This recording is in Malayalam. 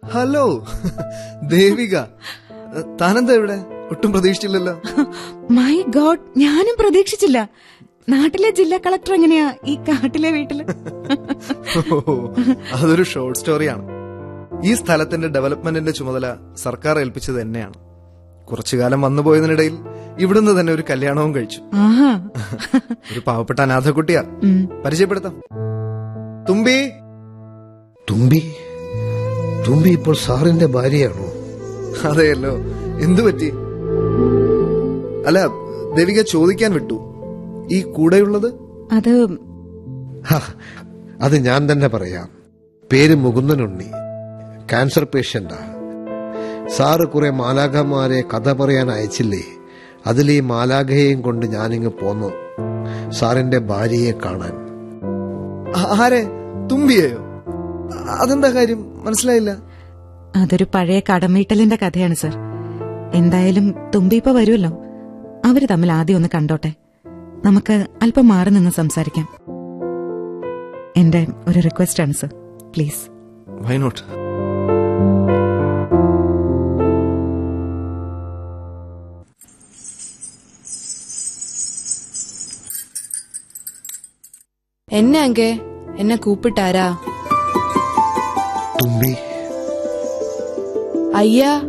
ഹലോ ദേവിക താനെന്താ ഇവിടെ ഒട്ടും പ്രതീക്ഷിച്ചില്ലല്ലോ മൈ ഗോഡ് ഞാനും പ്രതീക്ഷിച്ചില്ല നാട്ടിലെ ജില്ലാ കളക്ടർ എങ്ങനെയാ ഈ കാട്ടിലെ വീട്ടില് ഓ, അതൊരു ഷോർട്ട് സ്റ്റോറിയാണ് ഈ സ്ഥലത്തിന്റെ ഡെവലപ്മെന്റിന്റെ ചുമതല സർക്കാർ ഏൽപ്പിച്ചത് എന്നെയാണ് കുറച്ചു കാലം വന്നുപോയതിനിടയിൽ ഇവിടുന്ന് തന്നെ ഒരു കല്യാണവും കഴിച്ചു ആഹാ ഒരു പാവപ്പെട്ട അനാഥക്കുട്ടിയാ ഉം. പരിചയപ്പെടുത്താം തുമ്പി തുമ്പി തുമ്പി ഇപ്പോൾ സാറിന്റെ ഭാര്യയാണോ അതെയല്ലോ എന്തു പറ്റി അല്ല ദേവിക ചോദിക്കാൻ വിട്ടു ഈ കൂടെയുള്ളത് അത് ഹ, അത് ഞാൻ തന്നെ പറയാം പേര് മുകുന്ദനുണ്ണി ക്യാൻസർ പേഷ്യന്റാ സാറ് കുറെ മാലാഖമാരെ കഥ പറയാൻ അയച്ചില്ലേ അതിൽ ഈ മാലാഖയെയും കൊണ്ട് ഞാനിങ്ങ് പോന്നു സാറിന്റെ ഭാര്യയെ കാണാൻ ആ- ആരെ തുമ്പിയെയോ അതെന്താ കാര്യം മനസ്സിലായില്ല അതൊരു പഴയ കടമീട്ടലിന്റെ കഥയാണ് സർ എന്തായാലും തുമ്പി ഇപ്പൊ വരുമല്ലോ അവര് തമ്മിൽ ആദ്യം ഒന്ന് കണ്ടോട്ടെ നമുക്ക് അല്പം മാറി നിന്ന് സംസാരിക്കാം എന്റെ ഒരു റിക്വസ്റ്റ് ആണ് സർ പ്ലീസ് വൈ നോട്ട് என்ன அங்கே என்ன கூப்பிட்டாரா തുമ്പി ஐயா